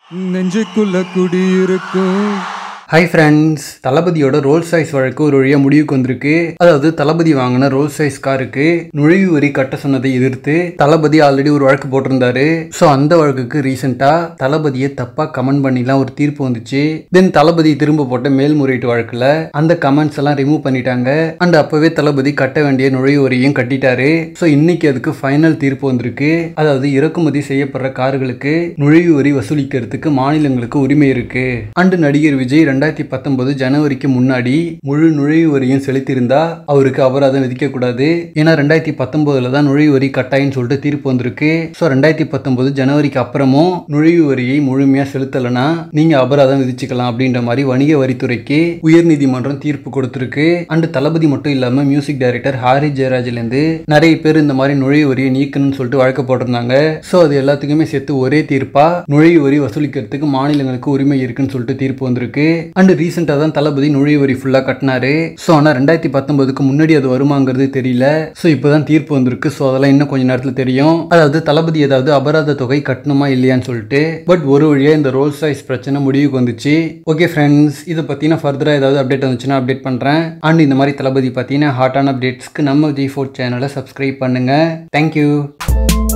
நெஞ்சுக்குள்ள குடியிருக்கும் hi friends தளபதியோட ரோல்ஸ் ராய்ஸ் வழக்கு ஒரு வழியாக முடிவுக்கு வந்திருக்கு அதாவது தளபதி வாங்கின ரோல்ஸ் ராய்ஸ் காருக்கு நுழைவு வரி கட்ட சொன்னதை எதிர்த்து தளபதி ஆல்ரெடி ஒரு வழக்கு போட்டிருந்தாரு ஸோ அந்த வழக்குக்கு ரீசெண்டாக தளபதியை தப்பாக கமெண்ட் பண்ணிலாம் ஒரு தீர்ப்பு வந்துச்சு தென் தளபதி திரும்ப போட்ட மேல்முறையீட்டு வழக்கில் அந்த கமெண்ட்ஸ் எல்லாம் ரிமூவ் பண்ணிட்டாங்க அண்ட் அப்போவே தளபதி கட்ட வேண்டிய நுழைவு வரியும் கட்டிட்டாரு ஸோ இன்னைக்கு அதுக்கு ஃபைனல் தீர்ப்பு வந்திருக்கு அதாவது இறக்குமதி செய்யப்படுற கார்களுக்கு நுழைவு வரி வசூலிக்கிறதுக்கு மாநிலங்களுக்கு உரிமை இருக்கு அண்டு நடிகர் விஜய் ரெண்டாயிரத்தி பத்தொன்பது ஜனவரிக்கு முன்னாடி முழு நுழைவு வரியும் செலுத்தியிருந்தா அவருக்கு அபராதம் விதிக்க கூடாது ஏன்னா ரெண்டாயிரத்தி பத்தொன்பதுல தான் நுழைவு வரி கட்டாயம்னு சொல்லிட்டு தீர்ப்பு வந்திருக்கு ஸோ ரெண்டாயிரத்தி பத்தொன்பது ஜனவரிக்கு அப்புறமும் நுழைவு வரியை முழுமையா செலுத்தலைன்னா நீங்க அபராதம் விதிச்சுக்கலாம் அப்படின்ற மாதிரி வணிக வரித்துறைக்கு உயர்நீதிமன்றம் தீர்ப்பு கொடுத்திருக்கு அண்டு தளபதி மட்டும் இல்லாம மியூசிக் டைரக்டர் ஹாரி ஜெயராஜ்ல இருந்து நிறைய பேர் இந்த மாதிரி நுழைவு வரியை நீக்கணும்னு சொல்லிட்டு வழக்கு போட்டிருந்தாங்க ஸோ அது எல்லாத்துக்குமே சேர்த்து ஒரே தீர்ப்பா நுழைவு வரி வசூலிக்கிறதுக்கு மாநிலங்களுக்கு உரிமை இருக்குன்னு சொல்லிட்டு தீர்ப்பு வந்திருக்கு அண்ட் ரீசெண்டாக தான் தளபதி நுழைவு வரி ஃபுல்லாக கட்டினாரு ஸோ ஆனால் ரெண்டாயிரத்தி பத்தொன்பதுக்கு முன்னாடி அது வருமாங்கிறது தெரியல ஸோ இப்போதான் தீர்ப்பு வந்திருக்கு ஸோ அதெல்லாம் இன்னும் கொஞ்ச நேரத்தில் தெரியும் அதாவது தளபதி ஏதாவது அபராத தொகை கட்டணுமா இல்லையான்னு சொல்லிட்டு பட் ஒரு வழியாக இந்த ரோல்ஸ் ராய்ஸ் பிரச்சனை முடிவுக்கு வந்துச்சு ஓகே ஃப்ரெண்ட்ஸ் இதை பற்றின ஃபர்தராக ஏதாவது அப்டேட் வந்துச்சுன்னா அப்டேட் பண்ணுறேன் அண்ட் இந்த மாதிரி தளபதி பார்த்தீங்கன்னா ஹாட்டான அப்டேட்ஸ்க்கு நம்ம ஜி ஃபோர் சேனலை சப்ஸ்கிரைப் பண்ணுங்கள் தேங்க்யூ